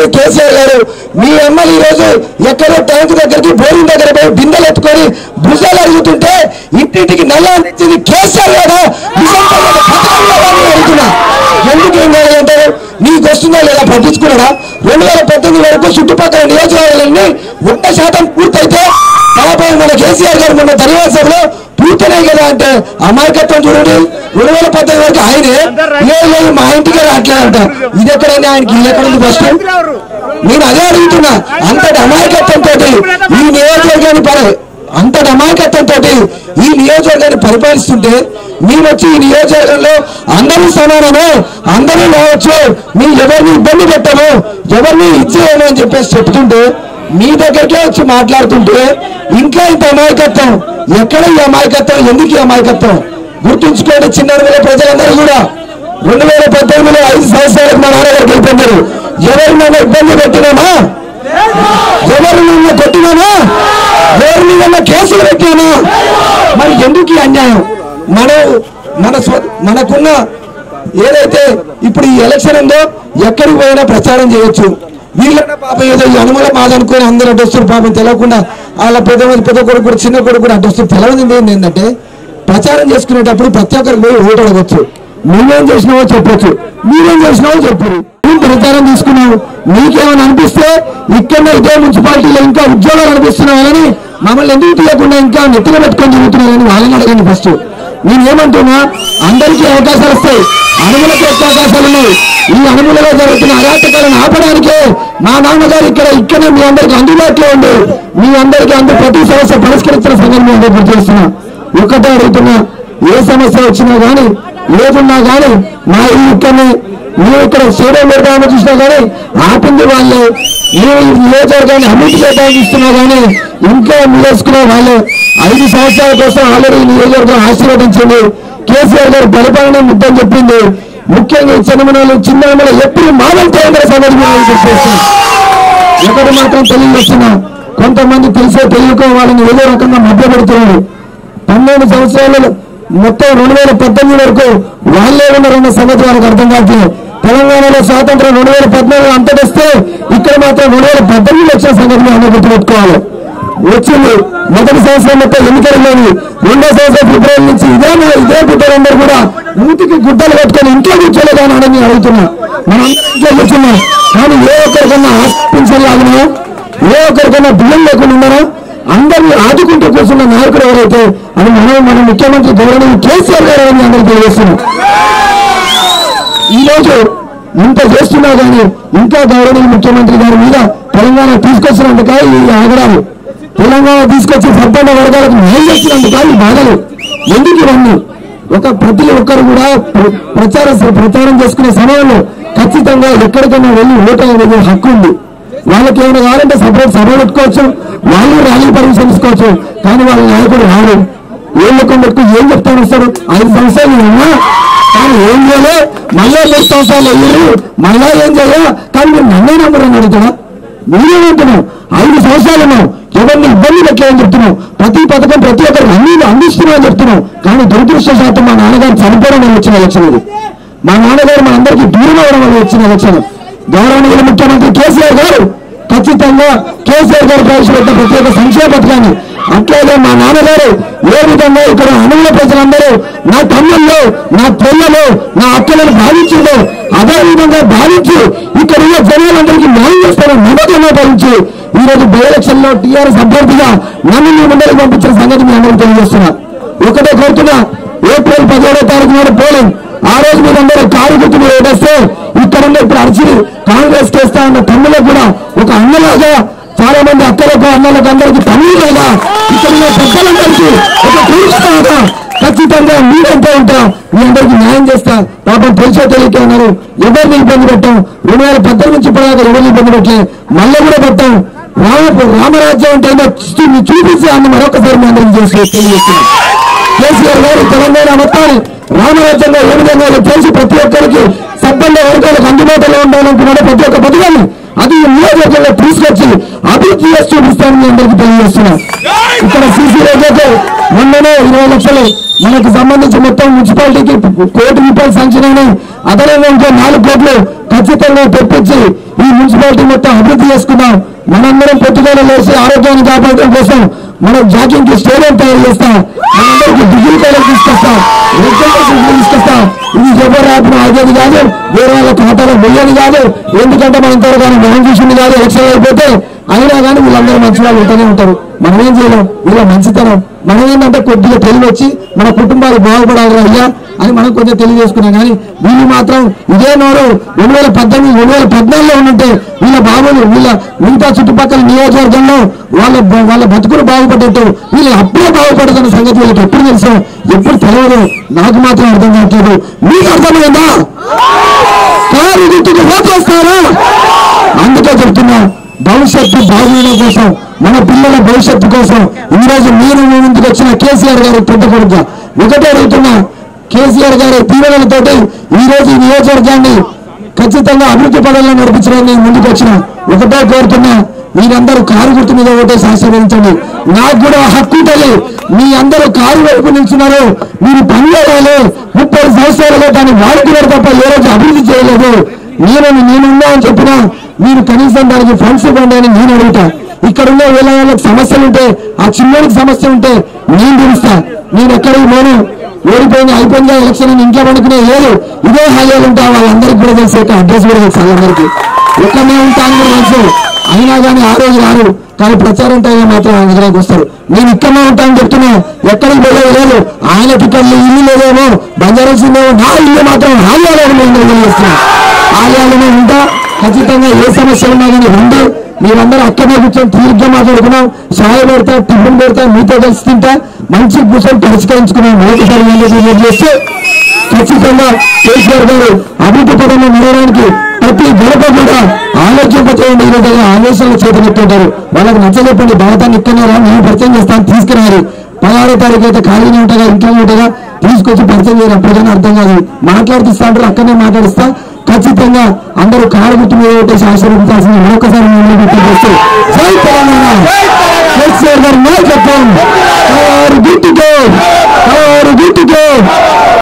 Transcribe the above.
కేసీఆర్ గారు మీ ఎమ్మెల్యే ఈ రోజు ఎక్కడో ట్యాంక్ దగ్గరికి బోరింగ్ దగ్గర పోయి బిందెలు ఎత్తుకొని భుజాలు అడుగుతుంటే ఇంటింటికి నల్ల అందించింది కేసీఆర్ గారు నిజంగా ఒక పథకం లేదా అని అడుగుతున్నా ఎందుకు ఏం కావాలంటారు నీకు వస్తుందా లేదా పట్టించుకున్నాడా రెండు వేల పద్దెనిమిది వరకు చుట్టుపక్కల నియోజకవర్గాలన్నీ వంద శాతం పూర్తయితే పాపం మన కేసీఆర్ గారు మొన్న ధన్యవాద సభలో పూర్తయినాయి కదా అంటే అమాయకత్వం చూడండి రెండు వేల పద్దెనిమిది వరకు ఆయనే లేదు లేదు మా ఇంటికి రావట్లేదంట ఇది ఎక్కడైనా ఆయనకి ఇది ఎక్కడ ఉంది ఫస్ట్ నేను అదే అడుగుతున్నా అంతటి అమాయకత్వంతో ఈ నియోజకవర్గాన్ని పరి అంతటి అమాయకత్వంతో ఈ నియోజకవర్గాన్ని పరిపాలిస్తుంటే మేము వచ్చి ఈ నియోజకవర్గంలో అందరూ సమానమే అందరూ రావచ్చు మీ ఎవరిని ఇబ్బంది పెట్టము ఎవరిని ఇచ్చేయము అని చెప్పేసి చెప్తుంటే మీ దగ్గరికే వచ్చి మాట్లాడుతుంటే ఇంకా ఇంత అమాయకత్వం ఎక్కడ ఈ అమాయకత్వం ఎందుకు ఈ అమాయకత్వం గుర్తుంచుకోండి చిన్న ప్రజలందరూ కూడా రెండు వేల పద్దెనిమిదిలో ఐదు సంవత్సరాలకు మా నాన్నగారు గెలిపొందారు ఎవరు నన్ను ఇబ్బంది పెట్టినామా ఎవరు నిన్న కొట్టినామా ఎవరు నిన్న కేసులు పెట్టినామా మరి ఎందుకు ఈ అన్యాయం మనం మన స్వ- మనకున్న ఏదైతే ఇప్పుడు ఈ ఎలక్షన్ ఉందో ఎక్కడికి పోయినా ప్రచారం చేయొచ్చు వీళ్ళన్న పాపం ఏదో ఈ అనుమల మాదనుకొని అందరూ అడ్డొస్తారు పాపం తెలియకుండా వాళ్ళ పెద్ద పెద్ద కొడుకు కూడా చిన్న కొడుకు కూడా అడ్డొస్తారు తెలవనింది ఏంది ఏంటంటే ప్రచారం చేసుకునేటప్పుడు ప్రతి ఒక్కరికి పోయి ఓటు అడగచ్చు నువ్వేం చేసినావో చెప్పొచ్చు మీరేం చేసినావో చెప్పరు నువ్వు ప్రచారం తీసుకున్నావు నీకేమైనా అనిపిస్తే ఇక్కడనే ఇదే మున్సిపాలిటీలో ఇంకా ఉద్యోగాలు అనిపిస్తున్నాయని మమ్మల్ని ఎందుకు తీయకుండా ఇంకా నెత్తిన పెట్టుకొని తిరుగుతున్నారని వాళ్ళని అడగండి ఫస్ట్ నేనేమంటున్నా అందరికీ అవకాశాలు వస్తాయి అనుములకు ఎక్కువ అవకాశాలు ఉన్నాయి ఈ అనుములలో జరుగుతున్న అరాచకాలను ఆపడానికే మా నాన్నగారు ఇక్కడ ఇక్కడే మీ అందరికి అందుబాటులో ఉండి మీ అందరికీ అందు ప్రతి సమస్య పరిష్కరించిన సంగతి మీ అందరికీ గుర్తు చేస్తున్నా ఒక్కటే అడుగుతున్నా ఏ సమస్య వచ్చినా గానీ లేకున్నా గానీ మా ఇల్లు ఇక్కడనే ನೀವು ఇక్కడ స్టేడియం పెడతామని చూసినా కానీ ఆపింది వాళ్ళే ನೀವು ఈ నియోజకవర్గాన్ని అభివృద్ధి చేయడానికి ఇస్తున్నా కానీ ఇంకా నిలేసుకునే వాళ్ళే ఐదు సంవత్సరాల కోసం ఆల్రెడీ ఈ నియోజకవర్గం ఆశీర్వదించింది కేసీఆర్ గారు పరిపాలన ముద్దని చెప్పింది ముఖ్యంగా ఈ చిన్నమనలు చిన్నమల ఎప్పుడు మాదంతే సంగతి మేము చెప్పేస్తున్నాం ఒకటి మాత్రం తెలియజేస్తున్నా కొంతమంది తెలిసే తెలియకో వాళ్ళని ఏదో రకంగా మధ్య పెడుతున్నారు పన్నెండు సంవత్సరాలలో మొత్తం రెండు వేల పద్దెనిమిది వరకు వాళ్ళే ఉన్నారన్న సంగతి వాళ్ళకి అర్థం కావట్లేదు తెలంగాణలో స్వాతంత్రం రెండు వేల పద్నాలుగు అంతటిస్తే ఇక్కడ మాత్రం రెండు వేల పద్దెనిమిది వచ్చిన సంగతి మేము గుర్తుపెట్టుకోవాలి వచ్చింది మొదటి సంవత్సరం మొత్తం ఎన్నికలు లేని రెండో సంవత్సరం ఫిబ్రవరి నుంచి ఇదే మా- ఇదే బిడ్డలందరూ కూడా మూతికి గుడ్డలు కట్టుకొని ఇంట్లో కూర్చోలేదా అని అడగని అడుగుతున్నా మనం ఇంట్లో కూర్చున్నాం కానీ ఏ ఒక్కరికన్నా హాస్పిటల్ లాగినా ఏ ఒక్కరికన్నా బియ్యం లేకుండా ఉన్నారా అందరినీ ఆదుకుంటూ కూర్చున్న నాయకుడు ఎవరైతే అది మనం మన ముఖ్యమంత్రి గౌరవం కేసీఆర్ గారు అని అందరికీ తెలియజేస్తున్నాం ఈ రోజు ఇంత చేస్తున్నా కానీ ఇంకా గౌరవనీయ ముఖ్యమంత్రి గారి మీద తెలంగాణ తీసుకొచ్చినందుక ఈ ఆగడాలు తెలంగాణ తీసుకొచ్చి సంపన్న వర్గాలకు న్యాయం చేసినందుక ఈ బాధలు ఎందుకు ఇవన్నీ ఒక ప్రతి ఒక్కరు కూడా ప్ర- ప్రచార ప్రచారం చేసుకునే సమయంలో ఖచ్చితంగా ఎక్కడికైనా వెళ్ళి ఓటు అనేది హక్కు ఉంది వాళ్ళకి ఏమైనా కావాలంటే సపరేట్ సభ పెట్టుకోవచ్చు వాళ్ళు ర్యాలీ పర్మిషన్ తీసుకోవచ్చు కానీ వాళ్ళ నాయకుడు రాడు ఏం లెక్క పెట్టుకుని ఏం చెప్తాను వస్తాడు ఐదు సంవత్సరాలు ఉన్నా కానీ ఏం చేయలే మళ్ళా మూడు సంవత్సరాలు అయ్యారు మళ్ళా ఏం చేయాలి కానీ మీరు నన్నే నమ్మరు అని అడుగుతాడా మీరేమంటున్నాం ఐదు సంవత్సరాలు ఉన్నాం ఎవరిని ఇబ్బంది పెట్టలేదని చెప్తున్నాం ప్రతి పథకం ప్రతి ఒక్కరికి అన్ని అందిస్తున్నాం అని చెప్తున్నాం కానీ దురదృష్టశాతం మా నాన్నగారు చనిపోవడం వల్ల వచ్చిన ఎలక్షన్ ఇది మా నాన్నగారు మా అందరికీ దూరం అవడం వల్ల వచ్చిన ఎలక్షన్ గౌరవనీయుల ముఖ్యమంత్రి కేసీఆర్ గారు ఖచ్చితంగా కేసీఆర్ గారు ప్రవేశపెట్టిన ప్రత్యేక సంక్షేమ పథకాన్ని అట్లాగే మా నాన్నగారు ఏ విధంగా ఇక్కడ అనువుల ప్రజలందరూ నా తమ్ముళ్ళు నా పిల్లలు నా అక్కలను భావించిందో అదే విధంగా భావించి ఇక్కడ ఉన్న జనాలందరికీ న్యాయం చేస్తారని నమ్మకంగా భావించి ఈ రోజు బై ఎలక్షన్ లో టీఆర్ఎస్ అభ్యర్థిగా నన్ను మీ ముందరికి పంపించిన సంగతి మీ అందరికీ తెలియజేస్తున్నా ఒకటే కోరుతున్నా ఏప్రిల్ పదిహేడో తారీఖు నాడు పోలింగ్ ఆ రోజు మీరందరూ కారు గుర్తు మీద వేస్తే ఇక్కడ ఉన్న ఇప్పుడు అరిచి కాంగ్రెస్ చేస్తా ఉన్న తమ్ములకు కూడా ఒక అన్నలాగా చాలా మంది అక్కలకు అన్నలకు అందరికి తమ్ముళ్ళగా ఇక్కడ ఉన్న పెద్దలందరికీ ఒక కూర్చున్నాగా ఖచ్చితంగా మీరంతా ఉంటాం మీ అందరికీ న్యాయం చేస్తా పాపం తెలిసో తెలియక ఉన్నారు ఎవరిని ఇబ్బంది పెట్టాం రెండు వేల పద్దెనిమిది నుంచి ఇప్పటిదాకా ఎవరిని ఇబ్బంది పెట్టలే మళ్ళీ కూడా పెట్టాం రామ రామరాజ్యం అంటే ఏంటో చూ- చూపించి అన్న మరొకసారి మీ అందరికీ చేసి తెలియజేస్తున్నాం కేసీఆర్ గారు తెలంగాణ మొత్తాన్ని రామరాజ్యంగా ఏ విధంగా చేసి ప్రతి ఒక్కరికి సబ్బండ వర్గాలకు అందుబాటులో ఉండాలనుకున్నాడు ప్రతి ఒక్క పథకాన్ని అది ఈ నియోజకవర్గంలో తీసుకొచ్చి అభివృద్ధి చేసి చూపిస్తానని మీ అందరికీ తెలియజేస్తున్నాం ఇక్కడ సీసీ రోడ్లతో మొన్ననే ఇరవై లక్షలు మనకు సంబంధించి మొత్తం మున్సిపాలిటీకి కోటి రూపాయలు శాంక్షన్ అయినాయి అదనంగా ఇంకో నాలుగు కోట్లు ఖచ్చితంగా తెప్పించి ఈ మున్సిపాలిటీ మొత్తం అభివృద్ధి చేసుకుందాం మనందరం పొద్దుగల లేచి ఆరోగ్యాన్ని కాపాడడం కోసం మనం జాకింగ్ కి స్టేడియం తయారు చేస్తాం మనందరికి డిగ్రీ కాలేజ్ తీసుకొస్తాం రెగ్యులేషన్ తీసుకొస్తాం ఇది ఎవరు రాపిన అదేది కాదు వేరే వాళ్ళ ఖాతాలో వెయ్యేది కాదు ఎందుకంటే మనం ఇంతవరకు మనం చూసింది కాదు ఎలక్షన్ అయిపోతే అయినా కానీ వీళ్ళందరూ మంచి వాళ్ళు ఉంటూనే ఉంటారు మనం ఏం చేయలేం వీళ్ళ మంచితనం మనం ఏంటంటే కొద్దిగా తెలివి వచ్చి మన కుటుంబాలు బాగుపడాలి అయ్యా అని మనం కొంచెం తెలియజేసుకున్నాం కానీ వీళ్ళు మాత్రం ఇదే నోరు రెండు వేల పద్దెనిమిది రెండు వేల పద్నాలుగులో ఉంటే వీళ్ళ బాబులు వీళ్ళ మిగతా చుట్టుపక్కల నియోజకవర్గంలో వాళ్ళ బ- వాళ్ళ బతుకులు బాగుపడ్డట్టు వీళ్ళు అప్పుడే బాగుపడుతున్న సంగతి వీళ్ళకి ఎప్పుడు తెలుసు ఎప్పుడు తెలియదు నాకు మాత్రం అర్థం కావట్లేదు మీకు అర్థమైందా కారు గుర్తుకు ఓటేస్తారా అందుకే చెప్తున్నా భవిష్యత్తు బాగుండడం కోసం మన పిల్లల భవిష్యత్తు కోసం ఈ రోజు మీరు మీ ముందుకు వచ్చిన కేసీఆర్ గారు పెద్ద కొడుక ఒకటే అడుగుతున్నా కేసీఆర్ గారి దీవెనలతోటి ఈ రోజు ఈ నియోజకవర్గాన్ని ఖచ్చితంగా అభివృద్ధి పదాలను నడిపించడానికి నేను ముందుకు వచ్చిన ఒకటే కోరుతున్నా మీరందరూ కారు గుర్తు మీద ఓటేసి ఆశీర్వదించండి నాకు కూడా హక్కు ఉంటుంది మీ అందరూ కారు వైపు నిల్చున్నారు మీరు పని చేయాలి ముప్పై సంవత్సరాలుగా దాన్ని వాడుకున్నారు తప్ప ఏ రోజు అభివృద్ధి చేయలేదు నేను నేనున్నా అని చెప్పినా మీరు కనీసం దానికి ఫండ్స్ ఇవ్వండి అని నేను అడుగుతా ఇక్కడ ఉన్న వేల వాళ్ళకి సమస్యలు ఉంటే ఆ చిన్నోడికి సమస్య ఉంటే నేను తెలుస్తా నేను ఎక్కడికి పోను ఓడిపోయింది అయిపోయిందా ఎలక్షన్ అని ఇంట్లో పండుకునే లేదు ఇదే హాయిలు ఉంటా వాళ్ళందరికీ కూడా తెలిసి యొక్క అడ్రస్ కూడా తెలుసు వాళ్ళందరికీ ఎక్కడనే ఉంటాను కూడా తెలుసు అయినా కానీ ఆ రోజు రారు కానీ ప్రచారం టైంలో మాత్రం ఆయన దగ్గరకు వస్తారు నేను ఇక్కడనే ఉంటానని చెప్తున్నా ఎక్కడికి పోయేది లేదు ఆయన టికెట్లు ఇల్లు లేదేమో బంజారాసిందేమో నా ఇల్లు మాత్రం ఆలయాలను నేను తెలియజేస్తున్నా ఆలయాలనే ఉంటా ఖచ్చితంగా ఏ సమస్య ఉన్నా కానీ రండి మీరందరూ అక్కడే కూర్చొని తీరిగ్గా మాట్లాడుకున్నాం సహాయ పెడతా టిఫిన్ పెడతా మీతో కలిసి తింటా మంచి కూర్చొని పరిష్కరించుకున్నాం మరొకసారి చేస్తే ఖచ్చితంగా కేసీఆర్ గారు అభివృద్ధి పదంలో నడవడానికి ప్రతి గడప కూడా ఆలోచింపచేయండి ఈ విధంగా ఆవేశాలు చేతనెట్టుంటారు వాళ్ళకి నచ్చలేపండి భారతాన్ని ఇక్కడనే నేను పరిచయం చేస్తాను తీసుకురారు పదహారో తారీఖు అయితే ఖాళీనే ఉంటుందా ఇంట్లోనే ఉంటుందా తీసుకొచ్చి పరిచయం చేయరు అప్పటికైనా అర్థం కాదు మాట్లాడిస్తా అంటారు అక్కడనే మాట్లాడిస్తా ఖచ్చితంగా అందరూ కారు గుర్తు మీద పెట్టేసి ఆశీర్వదించాల్సింది మరొకసారి మిమ్మల్ని గుర్తు చేస్తూ జై తెలంగాణ కేసీఆర్ గారి నాయకత్వం కారు గుర్తుతో కారు గుర్తుతో